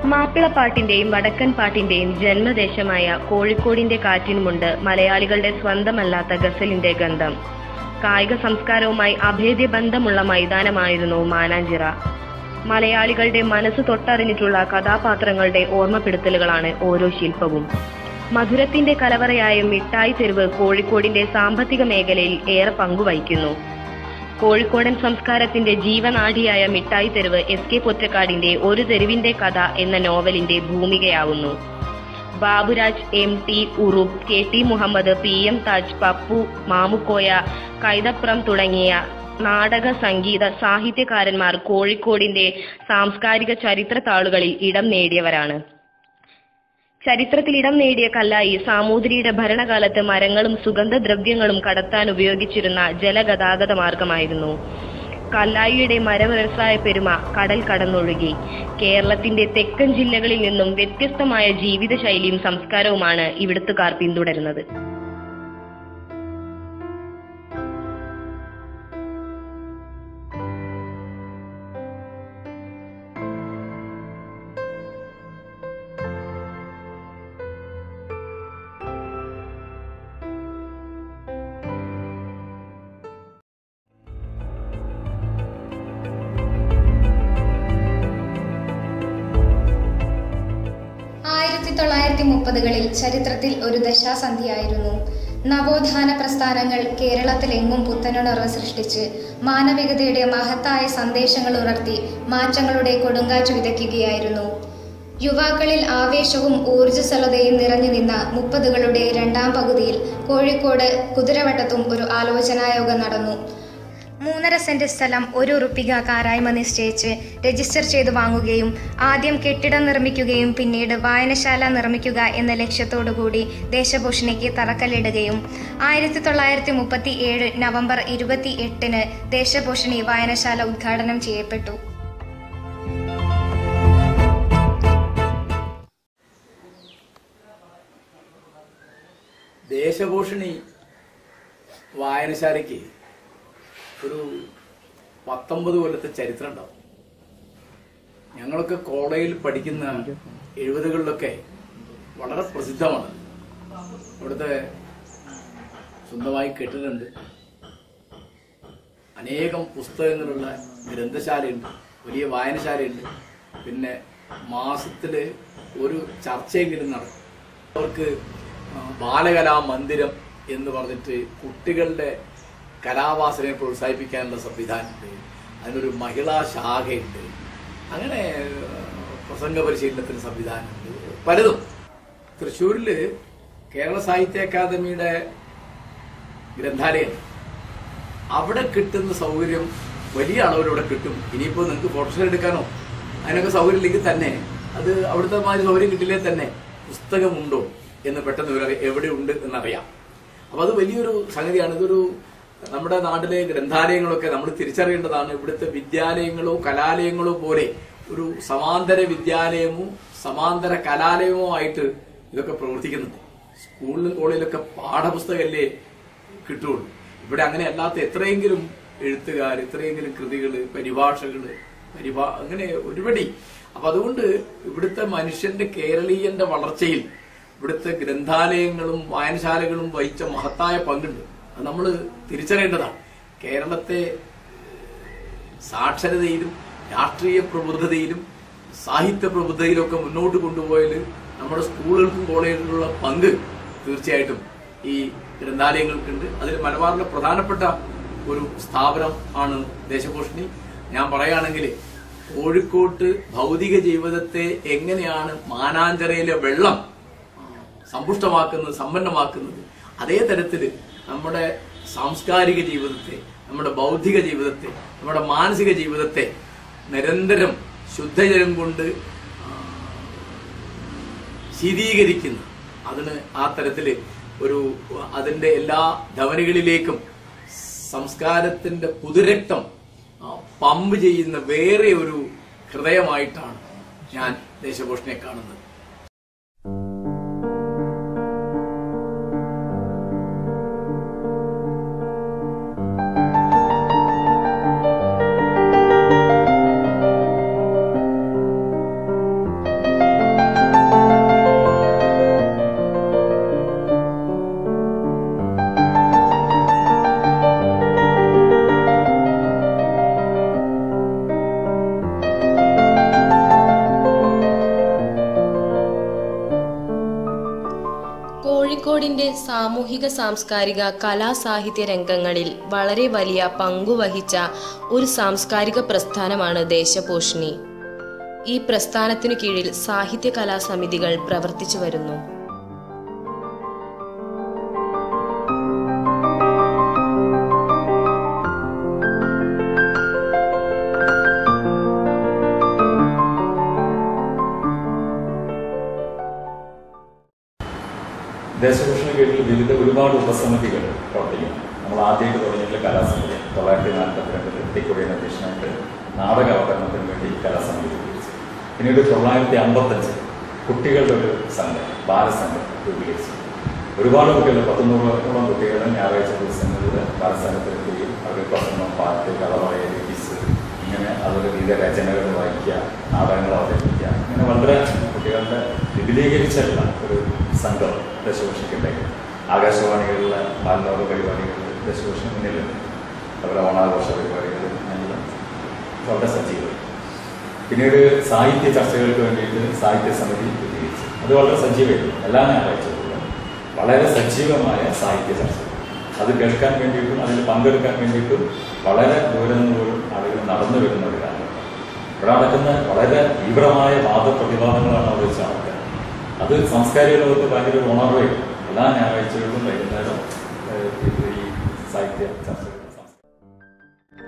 മാപ്പിളപ്പാട്ടിന്റെയും വടക്കൻ പാട്ടിന്റെയും ജന്മദേശമായ കോഴിക്കോടിന്റെ കാറ്റിനുമുണ്ട് മലയാളികളുടെ സ്വന്തമല്ലാത്ത ഗസലിന്റെ ഗന്ധം കായിക സംസ്കാരവുമായി അഭേദ്യ ബന്ധമുള്ള മൈതാനമായിരുന്നു മാനാഞ്ചിറ മലയാളികളുടെ മനസ്സ് തൊട്ടറിഞ്ഞിട്ടുള്ള കഥാപാത്രങ്ങളുടെ ഓർമ്മപ്പെടുത്തലുകളാണ് ഓരോ ശില്പവും മധുരത്തിന്റെ കലവറയായ മിഠായി തെരുവ് കോഴിക്കോടിന്റെ സാമ്പത്തിക മേഖലയിൽ ഏറെ പങ്കുവഹിക്കുന്നു കോഴിക്കോടൻ സംസ്കാരത്തിന്റെ ജീവനാഡിയായ മിഠായി തെരുവ് എസ് കെ പൊറ്റക്കാടിന്റെ ഒരു തെരുവിന്റെ കഥ എന്ന നോവലിന്റെ ഭൂമികയാവുന്നു Baburaj M T Uroob K T Muhammad P M Taj Pappu Mamukkoya Kaithapram തുടങ്ങിയ നാടക സംഗീത സാഹിത്യകാരന്മാർ കോഴിക്കോടിന്റെ സാംസ്കാരിക ചരിത്ര താളുകളിൽ ഇടം നേടിയവരാണ് ചരിത്രത്തിൽ ഇടം നേടിയ കല്ലായി സാമൂതിരിയുടെ ഭരണകാലത്ത് മരങ്ങളും സുഗന്ധദ്രവ്യങ്ങളും കടത്താൻ ഉപയോഗിച്ചിരുന്ന ജലഗതാഗത മാർഗമായിരുന്നു കല്ലായിയുടെ മരവ്യവസായ പെരുമ കടൽ കടന്നൊഴുകി കേരളത്തിന്റെ തെക്കൻ ജില്ലകളിൽ നിന്നും വ്യത്യസ്തമായ ജീവിതശൈലിയും സംസ്കാരവുമാണ് ഇവിടുത്തുകാർ പിന്തുടരുന്നത് ആയിരത്തി തൊള്ളായിരത്തി മുപ്പതുകളിൽ ചരിത്രത്തിൽ ഒരു ദശാസന്ധിയായിരുന്നു നവോത്ഥാന പ്രസ്ഥാനങ്ങൾ കേരളത്തിലെങ്ങും പുത്തനുണർവ് സൃഷ്ടിച്ച് മാനവികതയുടെ മഹത്തായ സന്ദേശങ്ങൾ ഉണർത്തി മാറ്റങ്ങളുടെ കൊടുങ്കാറ്റ് വിതയ്ക്കുകയായിരുന്നു യുവാക്കളിൽ ആവേശവും ഊർജ്ജസ്വലതയും നിറഞ്ഞു നിന്ന മുപ്പതുകളുടെ രണ്ടാം പകുതിയിൽ കോഴിക്കോട് കുതിരവട്ടത്തും ഒരു ആലോചനായോഗം നടന്നു മൂന്നര സെന്റ് സ്ഥലം ഒരു ഉറുപ്പിക കാരായ്മ നിശ്ചയിച്ച് രജിസ്റ്റർ ചെയ്തു വാങ്ങുകയും ആദ്യം കെട്ടിടം നിർമ്മിക്കുകയും പിന്നീട് വായനശാല നിർമ്മിക്കുക എന്ന ലക്ഷ്യത്തോടുകൂടി ദേശഭൂഷണിക്ക് തറക്കല്ലിടുകയും ആയിരത്തി തൊള്ളായിരത്തി മുപ്പത്തി ഏഴ് നവംബർ ഇരുപത്തി എട്ടിന് ദേശഭൂഷണി വായനശാല ഉദ്ഘാടനം ചെയ്യപ്പെട്ടു ദേശഭൂഷണി വായനശാലയ്ക്ക് ഒരു പത്തൊമ്പത് കൊല്ലത്തെ ചരിത്രം ഉണ്ടാവും ഞങ്ങളൊക്കെ കോളേജിൽ പഠിക്കുന്ന എഴുപതുകളിലൊക്കെ വളരെ പ്രസിദ്ധമാണ് ഇവിടുത്തെ സ്വന്തമായി കെട്ടിടമുണ്ട് അനേകം പുസ്തകങ്ങളുള്ള ഗ്രന്ഥശാലയുണ്ട് വലിയ വായനശാലയുണ്ട് പിന്നെ മാസത്തില് ഒരു ചർച്ചയെങ്കിലും നടക്കും അവർക്ക് ആ, ബാലകലാ മന്ദിരം എന്ന് പറഞ്ഞിട്ട് കുട്ടികളുടെ കലാവാസനയെ പ്രോത്സാഹിപ്പിക്കാനുള്ള സംവിധാനമുണ്ട് അതിനൊരു മഹിളാ ശാഖയുണ്ട് അങ്ങനെ ആ, പ്രസംഗ പരിശീലനത്തിന് സംവിധാനമുണ്ട് പലതും തൃശ്ശൂരില് കേരള സാഹിത്യ അക്കാദമിയുടെ ഗ്രന്ഥാലയം അവിടെ കിട്ടുന്ന സൗകര്യം വലിയ അളവിലൂടെ കിട്ടും ഇനിയിപ്പോ നിങ്ങൾക്ക് ഫോട്ടോ എടുക്കാനോ അതിനൊക്കെ സൗകര്യം ഇല്ലെങ്കിൽ തന്നെ അത് അവിടുത്തെ മാതിരി സൗകര്യം കിട്ടില്ലേ തന്നെ പുസ്തകമുണ്ടോ എന്ന് പെട്ടെന്ന് ഇവർ എവിടെ ഉണ്ട് എന്നറിയാം അപ്പൊ അത് വലിയൊരു സംഗതിയാണ് ഇതൊരു നമ്മുടെ നാട്ടിലെ ഗ്രന്ഥാലയങ്ങളൊക്കെ നമ്മൾ തിരിച്ചറിയേണ്ടതാണ് ഇവിടുത്തെ വിദ്യാലയങ്ങളോ കലാലയങ്ങളോ പോലെ ഒരു സമാന്തര വിദ്യാലയമോ സമാന്തര കലാലയമോ ആയിട്ട് ഇതൊക്കെ പ്രവർത്തിക്കുന്നുണ്ട് സ്കൂളിലും കോളേജിലൊക്കെ പാഠപുസ്തകമല്ലേ കിട്ടുള്ളൂ ഇവിടെ അങ്ങനെ അല്ലാത്ത എത്രയെങ്കിലും എഴുത്തുകാർ ഇത്രയെങ്കിലും കൃതികള് പരിഭാഷകള് പരിഭാ അങ്ങനെ ഒരുപടി അപ്പൊ അതുകൊണ്ട് ഇവിടുത്തെ മനുഷ്യന്റെ കേരളീയന്റെ വളർച്ചയിൽ ഇവിടുത്തെ ഗ്രന്ഥാലയങ്ങളും വായനശാലകളും വഹിച്ച മഹത്തായ പങ്കുണ്ട് അത് നമ്മൾ തിരിച്ചറിയേണ്ടതാണ് കേരളത്തെ സാക്ഷരതയിലും രാഷ്ട്രീയ പ്രബുദ്ധതയിലും സാഹിത്യ പ്രബുദ്ധതയിലും ഒക്കെ മുന്നോട്ട് കൊണ്ടുപോയാൽ നമ്മുടെ സ്കൂളുകൾക്കും കോളേജുകളിലുള്ള പങ്ക് തീർച്ചയായിട്ടും ഈ ഗ്രന്ഥാലയങ്ങൾക്കുണ്ട് അതിൽ മലബാറിലെ പ്രധാനപ്പെട്ട ഒരു സ്ഥാപനം ആണ് ദേശപോഷണി ഞാൻ പറയുകയാണെങ്കിൽ കോഴിക്കോട്ട് ഭൗതിക ജീവിതത്തെ എങ്ങനെയാണ് മാനാഞ്ചിറയിലെ വെള്ളം സമ്പുഷ്ടമാക്കുന്നത് സമ്പന്നമാക്കുന്നത് അതേ തരത്തില് നമ്മുടെ സാംസ്കാരിക ജീവിതത്തെ നമ്മുടെ ബൗദ്ധിക ജീവിതത്തെ നമ്മുടെ മാനസിക ജീവിതത്തെ നിരന്തരം ശുദ്ധജലം കൊണ്ട് ആ, ശീതീകരിക്കുന്ന അതിന് ആ തരത്തില് ഒരു അതിന്റെ എല്ലാ ധമനികളിലേക്കും സംസ്കാരത്തിന്റെ പുതുരക്തം ആ, പമ്പ് ചെയ്യുന്ന വേറെ ഒരു ഹൃദയമായിട്ടാണ് ഞാൻ ദേശഭൂഷണെ കാണുന്നത് സാമൂഹിക സാംസ്കാരിക കലാ സാഹിത്യ രംഗങ്ങളിൽ വളരെ വലിയ പങ്കുവഹിച്ച ഒരു സാംസ്കാരിക പ്രസ്ഥാനമാണ് ദേശപോഷിണി ഈ പ്രസ്ഥാനത്തിനു കീഴിൽ സാഹിത്യ കലാസമിതികൾ പ്രവർത്തിച്ചു വരുന്നു ദേശഭൂഷണ കീഴിൽ വിവിധ ഒരുപാട് ഉപസമിതികൾ പ്രവർത്തിക്കുന്നു നമ്മൾ ആദ്യമായിട്ട് തുടങ്ങിയിട്ടുള്ള കലാസമിതി തൊള്ളായിരത്തി നാൽപ്പത്തിരണ്ടിൽ തിക്കുറിയൻ അധ്യക്ഷനായിട്ട് നാടക അവതരണത്തിന് വേണ്ടി കലാസമിതി രൂപീകരിച്ചു പിന്നീട് തൊള്ളായിരത്തി അമ്പത്തഞ്ച് കുട്ടികളുടെ ഒരു സംഘം ബാലസംഘം രൂപീകരിച്ചു ഒരുപാട് കുട്ടികൾ പത്തുനൂറോളം കുട്ടികൾ ഞായറാഴ്ച ദിവസങ്ങളിൽ ബാലസംഘത്തിലെത്തുകയും അവർ പ്രസംഗം പാട്ട് കഥ പറയൽ ക്വിസ് ഇങ്ങനെ അതുപോലെ വിവിധ രചനകൾ വായിക്കുക നാടകങ്ങൾ അവതരിപ്പിക്കുക ഇങ്ങനെ വളരെ കുട്ടികളുടെ വിപുലീകരിച്ചുള്ള ഒരു സംഘം ദശവർഷിക്കുണ്ടെങ്കിൽ ആകാശവാണികളിലെ ബാലലോക പരിപാടികളിൽ ദശവർഷം മുന്നിലുണ്ട് അതുപോലെ ഓണാഘോഷ പരിപാടികൾ എല്ലാം വളരെ സജീവം പിന്നീട് സാഹിത്യ ചർച്ചകൾക്ക് വേണ്ടിയിട്ട് സാഹിത്യ സമിതി രൂപീകരിച്ചു അത് വളരെ സജീവമായിരുന്നു എല്ലാ ഞായറാഴ്ചകളിലും വളരെ സജീവമായ സാഹിത്യ ചർച്ചകൾ അത് കേൾക്കാൻ വേണ്ടിയിട്ടും അതിൽ പങ്കെടുക്കാൻ വേണ്ടിയിട്ടും വളരെ ദൂരം നിന്ന് പോലും ആളുകൾ നടന്നു വരുന്ന ഒരു കാലം ഇവിടെ നടക്കുന്ന വളരെ തീവ്രമായ വാദപ്രതിവാദങ്ങളാണ് അവിടെ വെച്ച് നടക്കുക അത് സാംസ്കാരിക ലോകത്ത് ഭയങ്കര ഒരു ഉണർവ് എല്ലാ ഞായറാഴ്ചകളിലും വൈകുന്നേരം ഏഹ്, ഈ സാഹിത്യ ചർച്ചകൾ സംസ്കാരം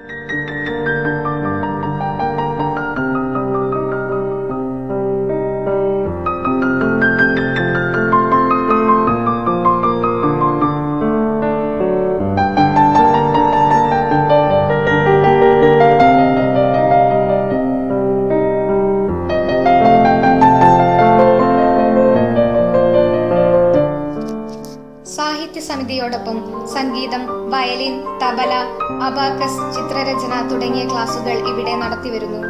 സാഹിത്യ സമിതിയോടൊപ്പം സംഗീതം വയലിൻ തബല അബാക്കസ് ചിത്രരചന തുടങ്ങിയ ക്ലാസുകൾ ഇവിടെ നടത്തിവരുന്നു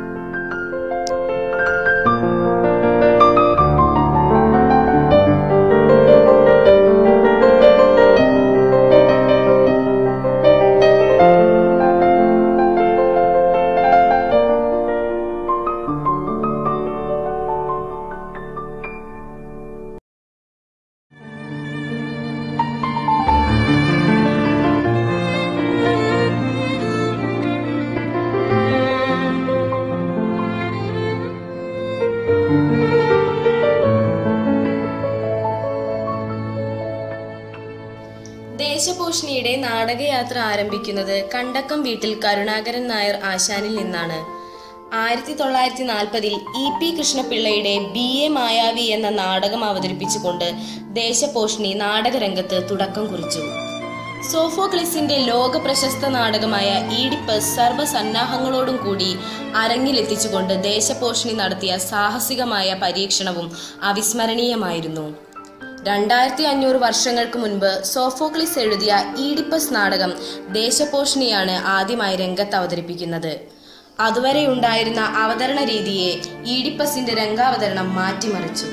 ദേശപോഷിണിയുടെ നാടകയാത്ര ആരംഭിക്കുന്നത് കണ്ടക്കം വീട്ടിൽ കരുണാകരൻ നായർ ആശാനിൽ നിന്നാണ് ആയിരത്തി തൊള്ളായിരത്തി നാൽപ്പതിൽ ഇ പി കൃഷ്ണപിള്ളയുടെ ബി എ മായാവി എന്ന നാടകം അവതരിപ്പിച്ചുകൊണ്ട് ദേശപോഷിണി നാടകരംഗത്ത് തുടക്കം കുറിച്ചു സോഫോക്ലിസിന്റെ ലോക പ്രശസ്ത നാടകമായ ഈഡിപ്പസ് സർവ്വസന്നാഹങ്ങളോടും കൂടി അരങ്ങിലെത്തിച്ചുകൊണ്ട് ദേശപോഷിണി നടത്തിയ സാഹസികമായ പരീക്ഷണവും അവിസ്മരണീയമായിരുന്നു രണ്ടായിരത്തി അഞ്ഞൂറ് വർഷങ്ങൾക്ക് മുൻപ് സോഫോക്ലിസ് എഴുതിയ ഈഡിപ്പസ് നാടകം ദേശപോഷിണിയാണ് ആദ്യമായി രംഗത്ത് അവതരിപ്പിക്കുന്നത് അതുവരെ ഉണ്ടായിരുന്ന അവതരണ രീതിയെ ഈഡിപ്പസിന്റെ രംഗാവതരണം മാറ്റിമറിച്ചു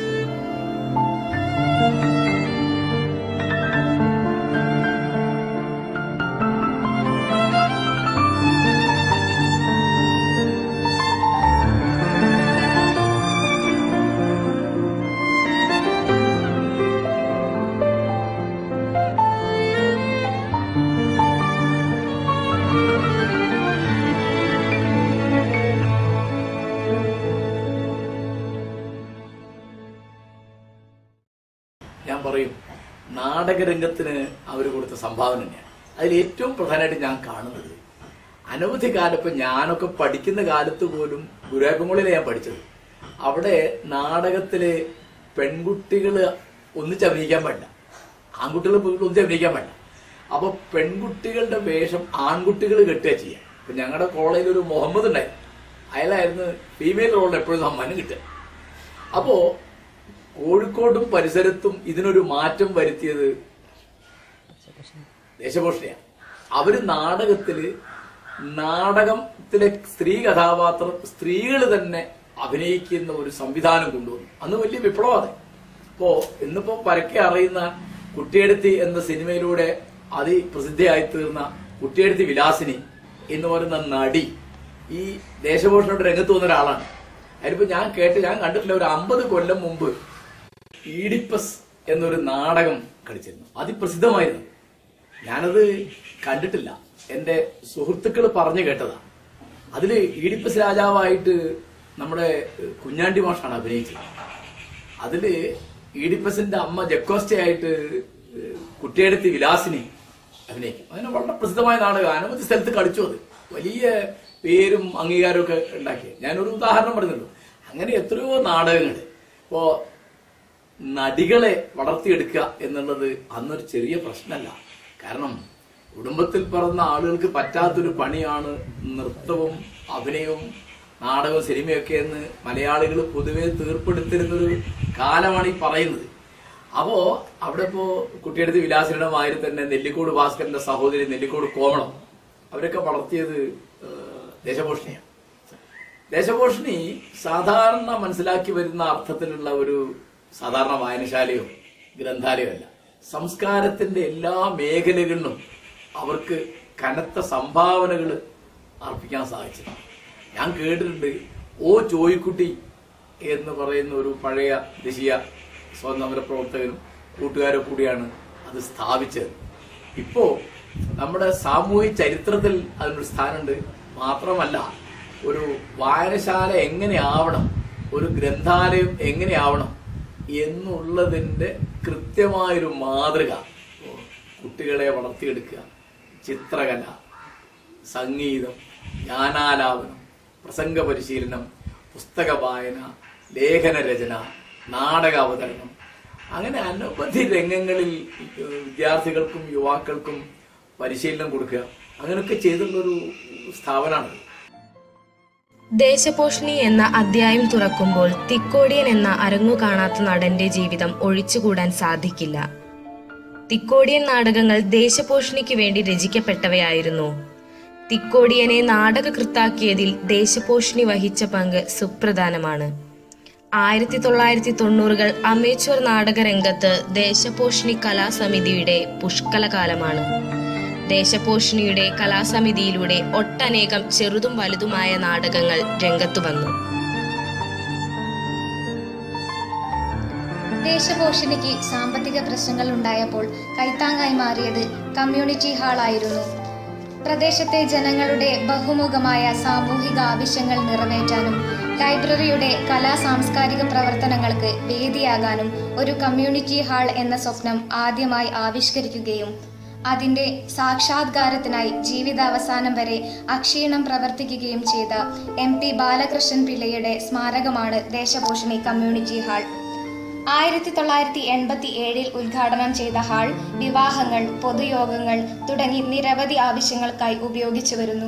ഞാൻ പറയും നാടകരംഗത്തിന് അവർ കൊടുത്ത സംഭാവന തന്നെയാണ് അതിൽ ഏറ്റവും പ്രധാനമായിട്ട് ഞാൻ കാണുന്നത് അനവധി കാലം ഇപ്പൊ ഞാനൊക്കെ പഠിക്കുന്ന കാലത്ത് പോലും ഗുരുവായൂരപ്പുള്ളിലാണ് ഞാൻ പഠിച്ചത് അവിടെ നാടകത്തില് പെൺകുട്ടികള് ഒന്നിച്ച് അഭിനയിക്കാൻ പാടില്ല ആൺകുട്ടികൾ ഒന്നിച്ച് അഭിനയിക്കാൻ പാടില്ല അപ്പൊ പെൺകുട്ടികളുടെ വേഷം ആൺകുട്ടികൾ കെട്ടുക ചെയ്യാം ഇപ്പൊ ഞങ്ങളുടെ കോളേജിൽ ഒരു മുഹമ്മദ് ഉണ്ടായിരുന്നു അയാളായിരുന്നു ഫീമെയിൽ റോളിൽ എപ്പോഴും സമ്മാനം കിട്ടുക അപ്പോ കോഴിക്കോടും പരിസരത്തും ഇതിനൊരു മാറ്റം വരുത്തിയത് ദേശഭൂഷണിയാണ് അവര് നാടകത്തില് നാടകത്തിലെ സ്ത്രീ കഥാപാത്രം സ്ത്രീകൾ തന്നെ അഭിനയിക്കുന്ന ഒരു സംവിധാനം കൊണ്ടുവന്നു അന്ന് വലിയ വിപ്ലവമാണ് അപ്പോ ഇന്നിപ്പോ പരക്കെ അറിയുന്ന കുട്ടിയെടുത്തി എന്ന സിനിമയിലൂടെ അതിപ്രസിദ്ധിയായി തീർന്ന കുട്ടിയെടുത്തി വിലാസിനി എന്ന് പറയുന്ന നടി ഈ ദേശഭൂഷണയുടെ രംഗത്ത് വന്ന ഒരാളാണ് അതിലിപ്പോ ഞാൻ കേട്ട് ഞാൻ കണ്ടിട്ടില്ല ഒരു അമ്പത് കൊല്ലം മുമ്പ് ഈഡിപ്പസ് എന്നൊരു നാടകം കളിച്ചിരുന്നു അതിപ്രസിദ്ധമായിരുന്നു ഞാനത് കണ്ടിട്ടില്ല എന്റെ സുഹൃത്തുക്കൾ പറഞ്ഞു കേട്ടതാ അതില് ഈഡിപ്പസ് രാജാവായിട്ട് നമ്മുടെ കുഞ്ഞാണ്ടി മാഷാണ് അഭിനയിച്ചത് അതില് ഈഡിപ്പസിന്റെ അമ്മ ജക്കോസ്റ്റയായിട്ട് കുട്ടിയെടുത്ത് വിലാസിനി അഭിനയിക്കും അങ്ങനെ വളരെ പ്രസിദ്ധമായ നാടകം അനവധി സ്ഥലത്ത് കളിച്ചു അത് വലിയ പേരും അംഗീകാരവും ഒക്കെ ഉണ്ടാക്കി ഞാനൊരു ഉദാഹരണം പറഞ്ഞല്ലോ അങ്ങനെ എത്രയോ നാടകങ്ങൾ ഇപ്പോ നടികളെ വളർത്തിയെടുക്കുക എന്നുള്ളത് അന്നൊരു ചെറിയ പ്രശ്നമല്ല കാരണം കുടുംബത്തിൽ പിറന്ന ആളുകൾക്ക് പറ്റാത്തൊരു പണിയാണ് നൃത്തവും അഭിനയവും നാടകവും സിനിമയൊക്കെ എന്ന് മലയാളികൾ പൊതുവെ തീർപ്പെടുത്തിരുന്നൊരു കാലമാണ് ഈ പറയുന്നത് അപ്പോ അവിടെ ഇപ്പോ കുട്ടിയെടുത്ത് വിലാസിയുടെ മാതിരി തന്നെ നെല്ലിക്കോട് ഭാസ്കരന്റെ സഹോദരി നെല്ലിക്കോട് കോമളം അവരൊക്കെ വളർത്തിയത് ഏഹ്, ദേശപോഷണിയാണ് ദേശപോഷണി സാധാരണ മനസ്സിലാക്കി വരുന്ന അർത്ഥത്തിലുള്ള ഒരു സാധാരണ വായനശാലയോ ഗ്രന്ഥാലയോ അല്ല സംസ്കാരത്തിന്റെ എല്ലാ മേഖലകളിലും അവർക്ക് കനത്ത സംഭാവനകൾ അർപ്പിക്കാൻ സാധിച്ചു ഞാൻ കേട്ടിട്ടുണ്ട് ഓ ചോയ്ക്കുട്ടി എന്ന് പറയുന്ന ഒരു പഴയ ദേശീയ സ്വാതന്ത്ര്യ പ്രവർത്തകനും കൂട്ടുകാരും കൂടിയാണ് അത് സ്ഥാപിച്ചത് ഇപ്പോ നമ്മുടെ സാമൂഹ്യ ചരിത്രത്തിൽ അതിനൊരു സ്ഥാനമുണ്ട് മാത്രമല്ല ഒരു വായനശാല എങ്ങനെയാവണം ഒരു ഗ്രന്ഥാലയം എങ്ങനെയാവണം എന്നുള്ളതിന്റെ കൃത്യമായൊരു മാതൃക കുട്ടികളെ വളർത്തിയെടുക്കുക ചിത്രകല സംഗീതം ഗാനാലാപനം പ്രസംഗ പരിശീലനം പുസ്തക വായന ലേഖന രചന നാടക അവതരണം അങ്ങനെ അനവധി രംഗങ്ങളിൽ ഏഹ്, വിദ്യാർത്ഥികൾക്കും യുവാക്കൾക്കും പരിശീലനം കൊടുക്കുക അങ്ങനെയൊക്കെ ചെയ്തിട്ടുള്ളൊരു സ്ഥാപനമാണ് ദേശപോഷിണി എന്ന അധ്യായം തുറക്കുമ്പോൾ തിക്കോടിയൻ എന്ന അരങ്ങു കാണാത്ത നടന്റെ ജീവിതം ഒഴിച്ചുകൂടാൻ സാധിക്കില്ല തിക്കോടിയൻ നാടകങ്ങൾ ദേശപോഷിണിക്ക് വേണ്ടി രചിക്കപ്പെട്ടവയായിരുന്നു തിക്കോടിയനെ നാടകകൃത്താക്കിയതിൽ ദേശപോഷിണി വഹിച്ച പങ്ക് സുപ്രധാനമാണ് ആയിരത്തി തൊള്ളായിരത്തി തൊണ്ണൂറുകൾ അമേച്വർ നാടകരംഗത്ത് ദേശപോഷിണി കലാസമിതിയുടെ പുഷ്കലകാലമാണ് ദേശപോഷിണിയുടെ കലാസമിതിയിലൂടെ ഒട്ടനേകം ചെറുതും വലുതുമായ നാടകങ്ങൾ രംഗത്തു വന്നു ദേശപോഷണിക്ക് സാമ്പത്തിക പ്രശ്നങ്ങൾ ഉണ്ടായപ്പോൾ കൈത്താങ്ങായി മാറിയത് കമ്മ്യൂണിറ്റി ഹാൾ ആയിരുന്നു പ്രദേശത്തെ ജനങ്ങളുടെ ബഹുമുഖമായ സാമൂഹിക ആവശ്യങ്ങൾ നിറവേറ്റാനും ലൈബ്രറിയുടെ കലാ സാംസ്കാരിക പ്രവർത്തനങ്ങൾക്ക് വേദിയാകാനും ഒരു കമ്മ്യൂണിറ്റി ഹാൾ എന്ന സ്വപ്നം ആദ്യമായി ആവിഷ്കരിക്കുകയും അതിന്റെ സാക്ഷാത്കാരത്തിനായി ജീവിതാവസാനം വരെ അക്ഷീണം പ്രവർത്തിക്കുകയും ചെയ്ത എം പി ബാലകൃഷ്ണൻ പിള്ളയുടെ സ്മാരകമാണ് ദേശപോഷണി കമ്മ്യൂണിറ്റി ഹാൾ ആയിരത്തി തൊള്ളായിരത്തി എൺപത്തി ഏഴിൽ ഉദ്ഘാടനം ചെയ്ത ഹാൾ വിവാഹങ്ങൾ പൊതുയോഗങ്ങൾ തുടങ്ങി നിരവധി ആവശ്യങ്ങൾക്കായി ഉപയോഗിച്ചു വരുന്നു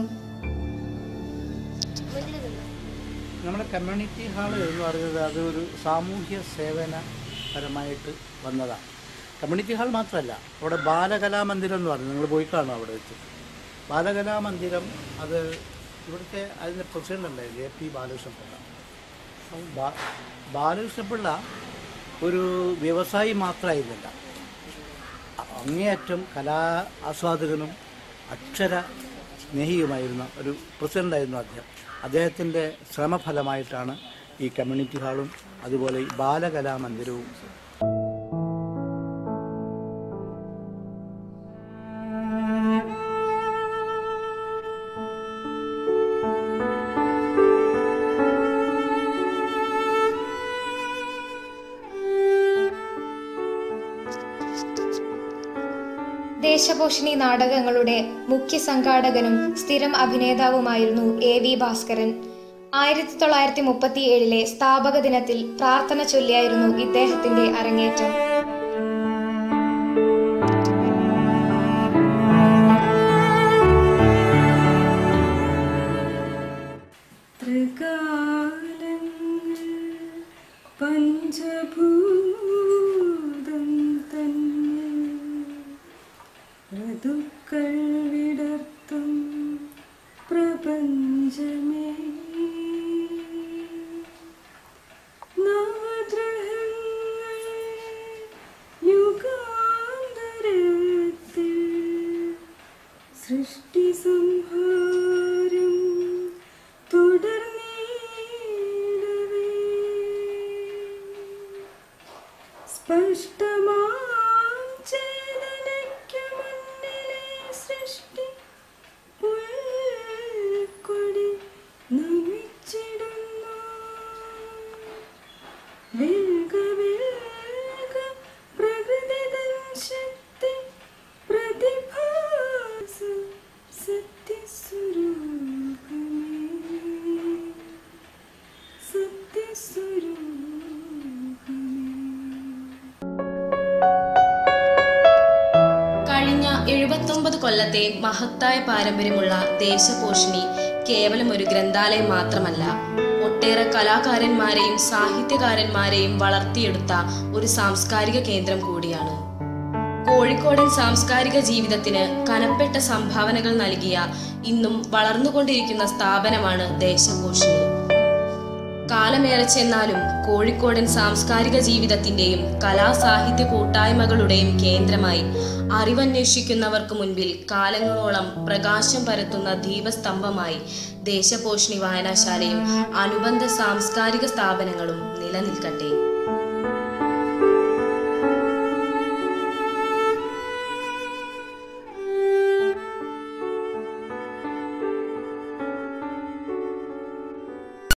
നമ്മുടെ കമ്മ്യൂണിറ്റി ഹാൾ എന്ന് പറയുന്നത് അത് ഒരു സാമൂഹ്യ സേവനപരമായിട്ട് വന്നതാണ് കമ്മ്യൂണിറ്റി ഹാൾ മാത്രമല്ല അവിടെ ബാലകലാമന്ദിരം എന്ന് പറഞ്ഞു നിങ്ങൾ പോയി കാണും അവിടെ വെച്ച് ബാലകലാമന്ദിരം അത് ഇവിടുത്തെ അതിൻ്റെ പ്രസിഡന്റ് ഉണ്ടായിരുന്നു എ പി ബാലകൃഷ്ണപിള്ള അപ്പം ബാ- ബാലകൃഷ്ണപിള്ള ഒരു വ്യവസായി മാത്രമായിരുന്നില്ല അങ്ങേയറ്റം കലാ ആസ്വാദകനും അക്ഷര സ്നേഹിയുമായിരുന്ന ഒരു പ്രസിഡൻ്റായിരുന്നു അദ്ദേഹം അദ്ദേഹത്തിൻ്റെ ശ്രമഫലമായിട്ടാണ് ഈ കമ്മ്യൂണിറ്റി ഹാളും അതുപോലെ ഈ ബാലകലാമന്ദിരവും ദേശപോഷിണി നാടകങ്ങളുടെ മുഖ്യ സംഘാടകനും സ്ഥിരം അഭിനേതാവുമായിരുന്നു എ വി ഭാസ്കരൻ ആയിരത്തി തൊള്ളായിരത്തി മുപ്പത്തി ഏഴിലെ സ്ഥാപക ദിനത്തിൽ പ്രാർത്ഥന ചൊല്ലിയായിരുന്നു ഇദ്ദേഹത്തിന്റെ അരങ്ങേറ്റം ത്രികാലങ്ങൾ പഞ്ചഭൂതം തന്നെ ഋതുക്കൾ വിടർത്തും പ്രപഞ്ചമേ നവഗ്രഹങ്ങൾ യുഗാന്തരത്തിൽ സൃഷ്ടി സംഹാരം തുടർന്നീടവേ സ്പഷ്ടമായി കൊല്ലത്തെ മഹത്തായ പാരമ്പര്യമുള്ള ദേശപോഷിണി കേവലം ഒരു ഗ്രന്ഥാലയം മാത്രമല്ല ഒട്ടേറെ കലാകാരന്മാരെയും സാഹിത്യകാരന്മാരെയും വളർത്തിയെടുത്ത ഒരു സാംസ്കാരിക കേന്ദ്രം കൂടിയാണ് കോഴിക്കോടൻ സാംസ്കാരിക ജീവിതത്തിന് കനപ്പെട്ട സംഭാവനകൾ നൽകിയ ഇന്നും വളർന്നുകൊണ്ടിരിക്കുന്ന സ്ഥാപനമാണ് ദേശപോഷിണി കാലമേറെ ചെന്നാലും കോഴിക്കോടൻ സാംസ്കാരിക ജീവിതത്തിന്റെയും കലാസാഹിത്യ കൂട്ടായ്മകളുടെയും കേന്ദ്രമായി അറിവന്വേഷിക്കുന്നവർക്ക് മുൻപിൽ കാലങ്ങളോളം പ്രകാശം പരത്തുന്ന ദീപസ്തംഭമായി ദേശപോഷിണി വായനശാലയും അനുബന്ധ സാംസ്കാരിക സ്ഥാപനങ്ങളും നിലനിൽക്കട്ടെ